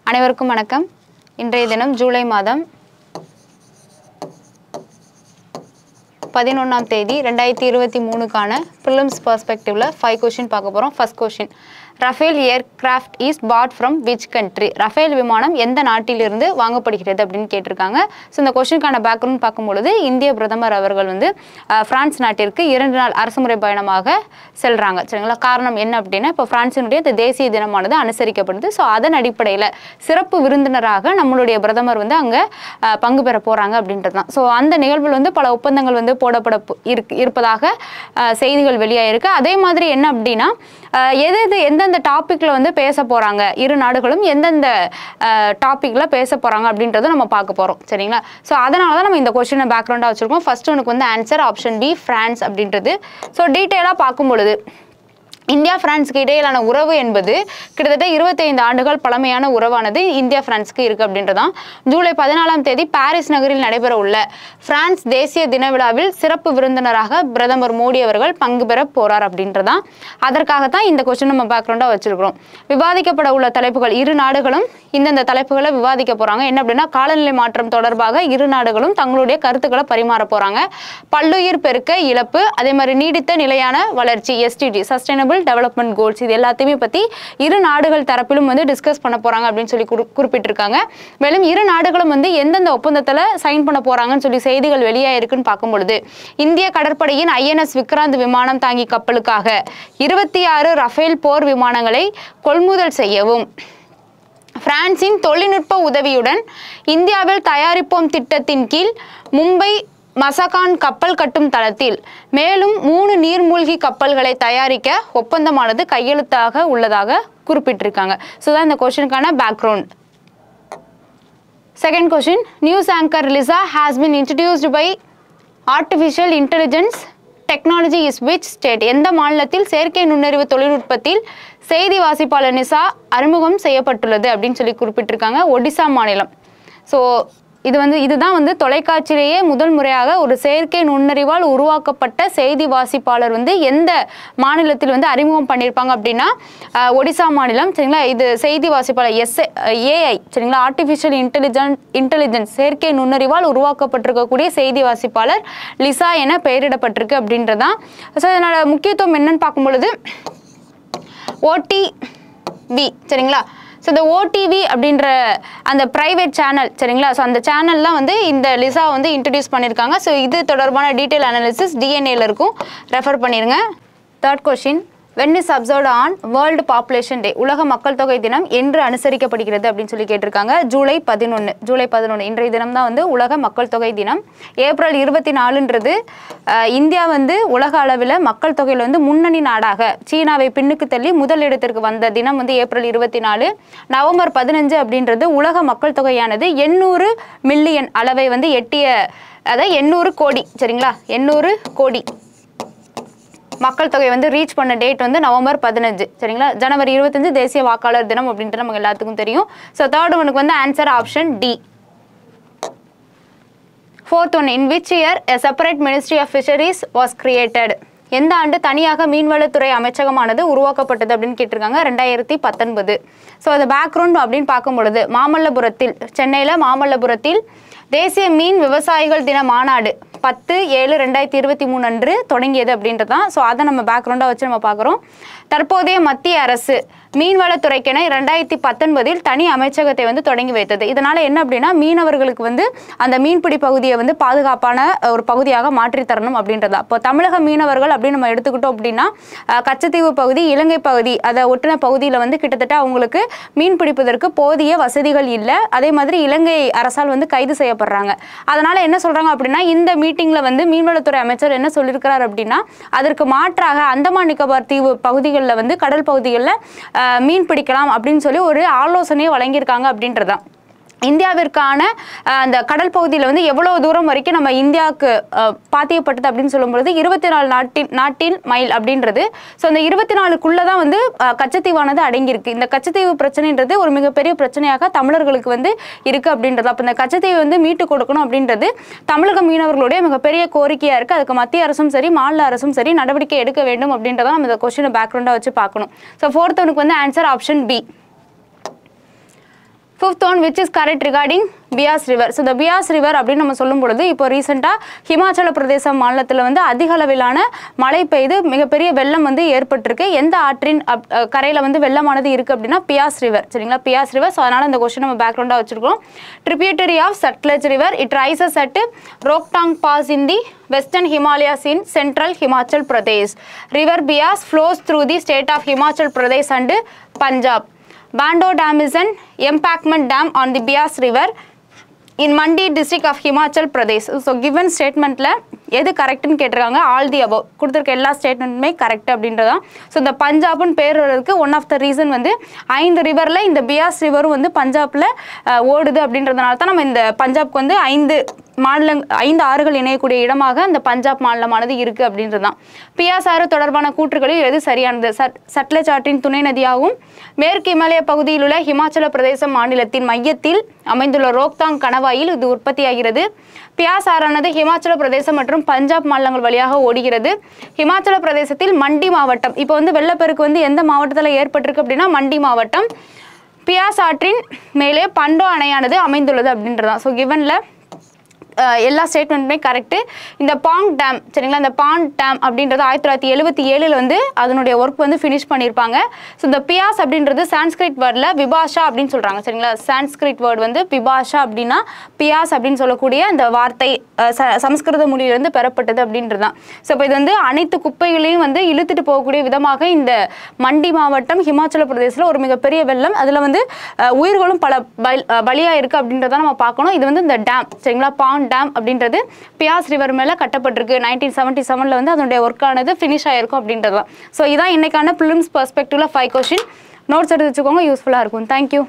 அனைவருக்கும் வணக்கம் இன்றைய தினம் ஜூலை மாதம் பதினொன்றாம் தேதி ரெண்டாயிரத்தி இருபத்தி மூணுக்கான ப்ரிலிம்ஸ் பர்ஸ்பெக்டிவ்ல ஃபைவ் கொஷின் பார்க்க போகிறோம் first question Rafale aircraft is bought from which country Rafale விமானம் எந்த நாட்டிலிருந்து வாங்கப்படுகிறது அப்படின்னு கேட்டிருக்காங்க ஸோ இந்த கொஷினுக்கான பேக்ரவுண்ட் பார்க்கும்பொழுது இந்திய பிரதமர் அவர்கள் வந்து அஹ், பிரான்ஸ் நாட்டிற்கு இரண்டு நாள் அரசுமுறை பயணமாக செல்றாங்க சரிங்களா காரணம் என்ன அப்படின்னா இப்போ பிரான்சினுடைய இந்த தேசிய தினமானது அனுசரிக்கப்படுது ஸோ அதன் அடிப்படையில் சிறப்பு விருந்தினராக நம்மளுடைய பிரதமர் வந்து அங்கே பங்கு பெற போகிறாங்க அப்படின்றது தான் ஸோ அந்த நிகழ்வில் வந்து பல ஒப்பந்தங்கள் வந்து போடப்பட போ- இருக்கு இருப்பதாக அஹ், செய்திகள் வெளியாயிருக்கு அதே மாதிரி என்ன அப்படின்னா அஹ், எது எது எந்தெந்த டாப்பிக்கில் வந்து பேச போகிறாங்க இரு நாடுகளும் எந்தெந்த டாப்பிக்கில் பேச போகிறாங்க அப்படின்றத நம்ம பார்க்க போகிறோம் சரிங்களா ஸோ அதனால தான் நம்ம இந்த கொஸ்டினை பேக்ரவுண்டாக வச்சுருக்கோம் ஃபர்ஸ்ட் உனக்கு வந்து ஆன்சர் ஆப்ஷன் பி ஃப்ரான்ஸ் அப்படின்றது ஸோ டீட்டெயிலாக பார்க்கும் பொழுது இந்தியா பிரான்ஸ்க்கு இடையிலான உறவு என்பது கிட்டத்தட்ட 25 ஆண்டுகள் பழமையான உறவானது இந்தியா பிரான்ஸ்க்கு இருக்கு அப்படின்றதான் ஜூலை பதினாலாம் தேதி பாரிஸ் நகரில் நடைபெற உள்ள பிரான்ஸ் தேசிய தின விழாவில் சிறப்பு விருந்தினராக பிரதமர் மோடி அவர்கள் பங்கு பெற போறார் அப்படின்றதான் அதற்காகத்தான் இந்த கொஸ்டின் நம்ம பேக்ரவுண்டாக வச்சிருக்கிறோம் விவாதிக்கப்பட உள்ள தலைப்புகள் இரு நாடுகளும் இந்தந்த தலைப்புகளை விவாதிக்க போறாங்க என்ன அப்படின்னா காலநிலை மாற்றம் தொடர்பாக இரு நாடுகளும் தங்களுடைய கருத்துக்களை பரிமாற போறாங்க பல்லுயிர் பெருக்க இழப்பு அதே மாதிரி நீடித்த நிலையான வளர்ச்சி எஸ்டிடி சஸ்டைனபிள் டெவலப்மெண்ட் கோல்ஸ் இது எல்லாத்தையுமே பத்தி இரு நாடுகள் தரப்பிலும் வந்து டிஸ்கஸ் பண்ண போறாங்க அப்படின்னு சொல்லி குறி- குறிப்பிட்டிருக்காங்க மேலும் இரு நாடுகளும் வந்து எந்தெந்த ஒப்பந்தத்துல சைன் பண்ண போறாங்கன்னு சொல்லி செய்திகள் வெளியாயிருக்குன்னு பார்க்கும் பொழுது இந்திய கடற்படையின் ஐஎன்எஸ் விக்ராந்த் விமானம் தாங்கி கப்பலுக்காக இருபத்தி ஆறு ரஃபேல் போர் விமானங்களை கொள்முதல் செய்யவும் பிரான்சின் தொழில்நுட்ப உதவியுடன் இந்தியாவில் தயாரிப்போம் திட்டத்தின் கீழ் மும்பை மசகான் கப்பல் கட்டும் தளத்தில் மேலும் மூணு நீர்மூழ்கி கப்பல்களை தயாரிக்க ஒப்பந்தமானது கையெழுத்தாக உள்ளதாக குறிப்பிட்டிருக்காங்க ஸோ தான் இந்த கொஸ்டினுக்கான background Second question News anchor Lisa has been introduced by artificial intelligence technology is which state எந்த மாநிலத்தில் செயற்கை நுண்ணறிவு தொழில்நுட்பத்தில் செய்தி வாசிப்பாளர் நிசா அறிமுகம் செய்யப்பட்டுள்ளது அப்படின்னு சொல்லி குறிப்பிட்டிருக்காங்க ஒடிசா மாநிலம் ஸோ இது வந்து இதுதான் வந்து தொலைக்காட்சியிலேயே முதல் முறையாக ஒரு செயற்கை நுண்ணறிவால் உருவாக்கப்பட்ட செய்தி வாசிப்பாளர் வந்து எந்த மாநிலத்தில் வந்து அறிமுகம் பண்ணியிருப்பாங்க அப்படின்னா அஹ், ஒடிசா மாநிலம் சரிங்களா இது செய்தி வாசிப்பாளர் எஸ் ஏஐ சரிங்களா ஆர்டிஃபிஷியல் இன்டெலிஜென்ட் இன்டெலிஜென்ஸ் செயற்கை நுண்ணறிவால் உருவாக்கப்பட்டிருக்கக்கூடிய செய்தி வாசிப்பாளர் லிசா என பெயரிடப்பட்டிருக்கு அப்படின்றதான் ஸோ இதனோட முக்கியத்துவம் என்னன்னு பார்க்கும் பொழுது ஓடிவி சரிங்களா ஸோ இந்த ஓடிவி அப்படின்ற அந்த ப்ரைவேட் சேனல் சரிங்களா ஸோ அந்த சேனல்லாம் வந்து இந்த லிசா வந்து இன்ட்ரடியூஸ் பண்ணியிருக்காங்க ஸோ இது தொடர்பான டீட்டெயில் அனாலிசிஸ் டிஎன்ஏல இருக்கும் ரெஃபர் பண்ணிடுங்க third question when is observed on world population day உலக மக்கள் தொகை தினம் என்று அனுசரிக்கப்படுகிறது அப்படின்னு சொல்லி கேட்டிருக்காங்க ஜூலை பதினொன்று ஜூலை பதினொன்று இன்றைய தினம் தான் வந்து உலக மக்கள் தொகை தினம் ஏப்ரல் இருபத்தி நாலுன்றது அஹ், இந்தியா வந்து உலக அளவில் மக்கள் தொகையில் வந்து முன்னணி நாடாக சீனாவை பின்னுக்கு தள்ளி முதல் இடத்திற்கு வந்த தினம் வந்து ஏப்ரல் இருபத்தி நாலு நவம்பர் பதினஞ்சு அப்படின்றது உலக மக்கள் தொகையானது எண்ணூறு மில்லியன் அளவை வந்து எட்டிய அதாவது எண்ணூறு கோடி சரிங்களா எண்ணூறு கோடி மக்கள் தொகை வந்து ரீச் பண்ண டேட் வந்து நவம்பர் பதினஞ்சு சரிங்களா ஜனவரி இருபத்தஞ்சு தேசிய வாக்காளர் தினம் அப்படின்ட்டு நமக்கு எல்லாத்துக்கும் தெரியும் ஸோ தேர்ட் ஒனுக்கு வந்து answer option D fourth one in which year a separate ministry of fisheries was created எந்த ஆண்டு தனியாக மீன்வளத்துறை அமைச்சகமானது உருவாக்கப்பட்டது அப்படின்னு கேட்டிருக்காங்க ரெண்டாயிரத்தி பத்தொன்பது ஸோ அது பேக்ரவுண்ட் அப்படின்னு பார்க்கும் பொழுது மாமல்லபுரத்தில் சென்னையில் மாமல்லபுரத்தில் தேசிய மீன் விவசாயிகள் தின மாநாடு பத்து ஏழு ரெண்டாயிரத்தி இருபத்தி மூணு அன்று தொடங்கியது அப்படின்றது தான் ஸோ அதை நம்ம பேக்ரவுண்டாக வச்சு நம்ம பார்க்குறோம் தற்போதைய மத்திய அரசு மீன்வளத்துறைக்கென ரெண்டாயிரத்தி பத்தொன்பதில் தனி அமைச்சகத்தை வந்து தொடங்கி வைத்தது இதனால என்ன அப்படின்னா மீனவர்களுக்கு வந்து அந்த மீன்பிடி பகுதியை வந்து பாதுகாப்பான ஒரு பகுதியாக மாற்றி தரணும் அப்படின்றதா இப்போ தமிழக மீனவர்கள் அப்படின்னு நம்ம எடுத்துக்கிட்டோம் அப்படின்னா அஹ், கச்சத்தீவு பகுதி இலங்கை பகுதி அதை ஒட்டின பகுதியில் வந்து கிட்டத்தட்ட அவங்களுக்கு மீன் பிடிப்பதற்கு போதிய வசதிகள் இல்லை அதே மாதிரி இலங்கை அரசால் வந்து கைது செய்யப்படுறாங்க அதனால என்ன சொல்றாங்க அப்படின்னா இந்த மீட்டிங்ல வந்து மீன்வளத்துறை அமைச்சர் என்ன சொல்லியிருக்கிறார் அப்படின்னா அதற்கு மாற்றாக அந்தமான் நிக்கோபார் தீவு பகுதிகளில் வந்து கடல் பகுதிகளில் மீன் பிடிக்கலாம் அப்படின்னு சொல்லி ஒரு ஆலோசனையை வழங்கியிருக்காங்க அப்படின்றதான் இந்தியாவிற்கான அஹ், அந்த கடல் பகுதியில் வந்து எவ்வளவு தூரம் வரைக்கும் நம்ம இந்தியாவுக்கு அஹ், பாத்தியப்பட்டது அப்படின்னு சொல்லும்பொழுது இருபத்தி நாலு நாட்டின் நாட்டின் மைல் அப்படின்றது ஸோ அந்த இருபத்தி நாலுக்குள்ளே தான் வந்து அஹ், கச்சத்தீவானது அடங்கியிருக்கு இந்த கச்சத்தீவு பிரச்சனைன்றது ஒரு மிகப்பெரிய பிரச்சனையாக தமிழர்களுக்கு வந்து இருக்கு அப்படின்றது அப்போ இந்த கச்சத்தீவை வந்து மீட்டு கொடுக்கணும் அப்படின்றது தமிழக மீனவர்களுடைய மிகப்பெரிய கோரிக்கையாக இருக்குது அதுக்கு மத்திய அரசும் சரி மாநில அரசும் சரி நடவடிக்கை எடுக்க வேண்டும் அப்படின்றத நம்ம இந்த கொஸ்டினை பேக்ரவுண்டாக வச்சு பார்க்கணும் ஸோ ஃபோர்த் ஒனுக்கு வந்து answer option B fifth one which is correct regarding Beas river so இந்த பியாஸ் ரிவர் அப்படின்னு நம்ம சொல்லும் பொழுது இப்போ ரீசெண்டாக ஹிமாச்சல பிரதேச மாநிலத்தில் வந்து அதிக அளவிலான மழை பெய்து மிகப்பெரிய வெள்ளம் வந்து ஏற்பட்டிருக்கு எந்த ஆற்றின் கரையில் வந்து வெள்ளமானது இருக்குது அப்படின்னா பியாஸ் ரிவர் சரிங்களா பியாஸ் ரிவர் ஸோ அதனால் இந்த கொஸ்டின் நம்ம பேக்ரவுண்டாக வச்சுருக்கோம் tributary of Sutlej river it rises at Rohtang pass in the western Himalayas in central Himachal Pradesh river Beas flows through the state of Himachal Pradesh and Punjab Bando Dam is an embankment dam on the Bias River in Mandi district of Himachal Pradesh. So given ஸ்டேட்மெண்ட்டில் எது கரெக்ட்னு கேட்டிருக்காங்க all the above கொடுத்துருக்க எல்லா ஸ்டேட்மெண்ட்டுமே correct அப்படின்றதான் so இந்த பஞ்சாப்னு பேர் வர்றதுக்கு ஒன் ஆஃப் த ரீசன் வந்து ஐந்து ரிவரில் இந்த பியாஸ் ரிவரும் வந்து பஞ்சாபில் ஓடுது அப்படின்றதுனால தான் நம்ம இந்த பஞ்சாப்க்கு வந்து ஐந்து மாநில ஐந்து ஆறுகள் இணையக்கூடிய இடமாக அந்த பஞ்சாப் மாநிலமானது இருக்குது அப்படின்றது தான் பியாஸ் ஆறு தொடர்பான கூற்றுகளில் எது சரியானது சட் சட்லஜ் ஆற்றின் துணை நதியாகவும் மேற்கு இமாலய பகுதியில் உள்ள ஹிமாச்சல பிரதேச மாநிலத்தின் மையத்தில் அமைந்துள்ள ரோக்தாங் கணவாயில் இது உற்பத்தியாகிறது பியாஸ் ஆறானது ஹிமாச்சல பிரதேசம் மற்றும் பஞ்சாப் மாநிலங்கள் வழியாக ஓடுகிறது ஹிமாச்சல பிரதேசத்தில் மண்டி மாவட்டம் இப்போ வந்து வெள்ளப்பெருக்கு வந்து எந்த மாவட்டத்தில் ஏற்பட்டிருக்கு அப்படின்னா மண்டி மாவட்டம் பியாஸ் ஆற்றின் மேலே பண்டோ அணையானது அமைந்துள்ளது அப்படின்றதான் ஸோ கிவனில் எல்லா ஸ்டேட்மெண்ட்டுமே கரெக்டு இந்த பாங் டேம் சரிங்களா இந்த பாங் டேம் அப்படின்றது ஆயிரத்தி தொள்ளாயிரத்தி எழுபத்தி ஏழில் வந்து அதனுடைய ஒர்க் வந்து ஃபினிஷ் பண்ணியிருப்பாங்க ஸோ இந்த பியாஸ் அப்படின்றது சான்ஸ்கிரிட் வேர்டில் விபாஷா அப்படின்னு சொல்கிறாங்க சரிங்களா சான்ஸ்கிரிட் வேர்டு வந்து விபாஷா அப்படின்னா பியாஸ் அப்படின்னு சொல்லக்கூடிய அந்த வார்த்தை அஹ், ச- சமஸ்கிருத மொழியிலிருந்து பெறப்பட்டது அப்படின்றது தான் ஸோ இப்போ இது வந்து அனைத்து குப்பைகளையும் வந்து இழுத்துட்டு போகக்கூடிய விதமாக இந்த மண்டி மாவட்டம் ஹிமாச்சல பிரதேசத்தில் ஒரு மிகப்பெரிய வெள்ளம் அதில் வந்து அஹ், உயிர்களும் பல பல்- அஹ், பலியாக இருக்குது அப்படின்றத நம்ம பார்க்கணும் இது வந்து இந்த டேம் சரிங்களா பாண்ட் டேம் அப்படின்றது பியாஸ் ரிவர் மேலே கட்டப்பட்டிருக்கு நைன்டீன் செவன்ட்டி செவனில் வந்து அதனுடைய ஒர்க்கானது ஃபினிஷ் ஆயிருக்கும் அப்படின்றது தான் ஸோ இதான் இன்னைக்கான ப்ரிலிம்ஸ் பர்ஸ்பெக்டிவ்ல ஃபைவ் கொஷின் நோட்ஸ் எடுத்து வச்சுக்கோங்க யூஸ்ஃபுல்லாக இருக்கும் தேங்க்யூ